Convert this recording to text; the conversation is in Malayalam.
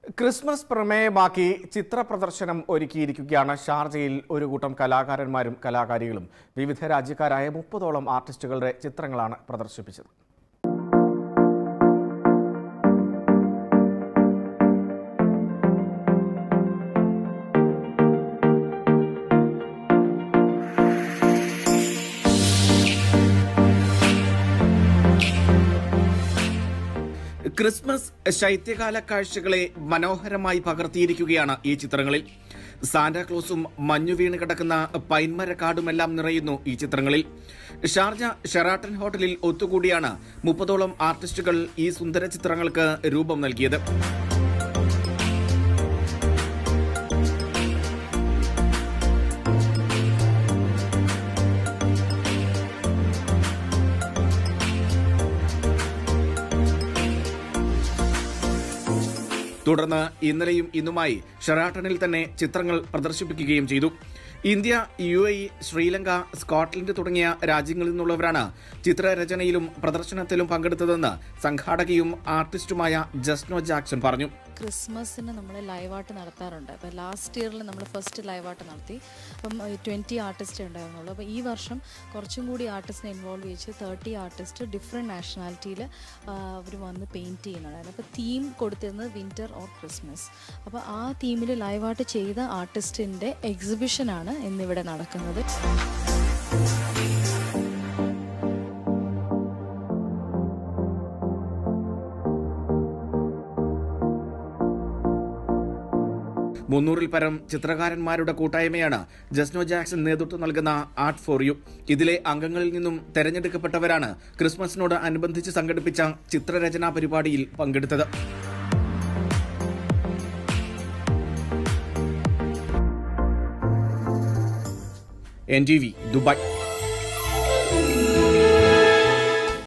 ക്രിസ്മസ് പ്രമേയമാക്കി ചിത്ര പ്രദർശനം ഒരുക്കിയിരിക്കുകയാണ് ഷാർജയിൽ ഒരു കൂട്ടം കലാകാരന്മാരും കലാകാരികളും വിവിധ രാജ്യക്കാരായ മുപ്പതോളം ആർട്ടിസ്റ്റുകളുടെ ചിത്രങ്ങളാണ് പ്രദർശിപ്പിച്ചത് ക്രിസ്മസ് ശൈത്യകാല കാഴ്ചകളെ മനോഹരമായി പകർത്തിയിരിക്കുകയാണ് ഈ ചിത്രങ്ങളിൽ സാന്റാക്ലോസും മഞ്ഞു വീണ് കിടക്കുന്ന പൈൻമരക്കാടുമെല്ലാം നിറയുന്നു ഈ ചിത്രങ്ങളിൽ ഷാർജ ഷെറാട്ടൻ ഹോട്ടലിൽ ഒത്തുകൂടിയാണ് മുപ്പതോളം ആർട്ടിസ്റ്റുകൾ ഈ സുന്ദര ചിത്രങ്ങൾക്ക് രൂപം നൽകിയത് തുടർന്ന് ഇന്നലെയും ഇന്നുമായി ഷെറാട്ടണിൽ തന്നെ ചിത്രങ്ങൾ പ്രദർശിപ്പിക്കുകയും ചെയ്തു India U A E Sri Lanka Scotland തുടങ്ങിയ രാജ്യങ്ങളിൽ നിന്നുള്ളവരാണ് ചിത്രരചനയിലും പ്രദർശനത്തിലും പങ്കെടുത്തതെന്ന് സംഘാടകയും ആർട്ടിസ്റ്റുമായ ജസ്നോ ജാക്സൺ പറഞ്ഞു ക്രിസ്മസിന് നമ്മൾ ലൈവായിട്ട് നടത്താറുണ്ട് അപ്പോൾ ലാസ്റ്റ് ഇയറിൽ നമ്മൾ ഫസ്റ്റ് ലൈവായിട്ട് നടത്തി അപ്പം ട്വൻറ്റി ആർട്ടിസ്റ്റ് ഉണ്ടായിരുന്നുള്ളൂ അപ്പോൾ ഈ വർഷം കുറച്ചും കൂടി ആർട്ടിസ്റ്റിനെ ഇൻവോൾവ് ചെയ്യിച്ച് തേർട്ടി ആർട്ടിസ്റ്റ് ഡിഫറെൻറ്റ് നാഷണാലിറ്റിയിൽ അവർ വന്ന് പെയിൻറ്റ് ചെയ്യുന്നുണ്ടായിരുന്നു അപ്പോൾ തീം കൊടുത്തിരുന്നത് വിൻ്റർ ഓർ ക്രിസ്മസ് അപ്പോൾ ആ തീമിൽ ലൈവായിട്ട് ചെയ്ത ആർട്ടിസ്റ്റിൻ്റെ എക്സിബിഷനാണ് ഇന്നിവിടെ നടക്കുന്നത് മുന്നൂറിൽ പരം ചിത്രകാരന്മാരുടെ കൂട്ടായ്മയാണ് ജസ്നോ ജാക്സൺ നേതൃത്വം നൽകുന്ന ആർട്ട് ഫോർ യു ഇതിലെ അംഗങ്ങളിൽ നിന്നും തെരഞ്ഞെടുക്കപ്പെട്ടവരാണ് ക്രിസ്മസിനോട് അനുബന്ധിച്ച് സംഘടിപ്പിച്ച ചിത്രരചനാ പരിപാടിയിൽ പങ്കെടുത്തത് എൻ ടി വി ദുബായ്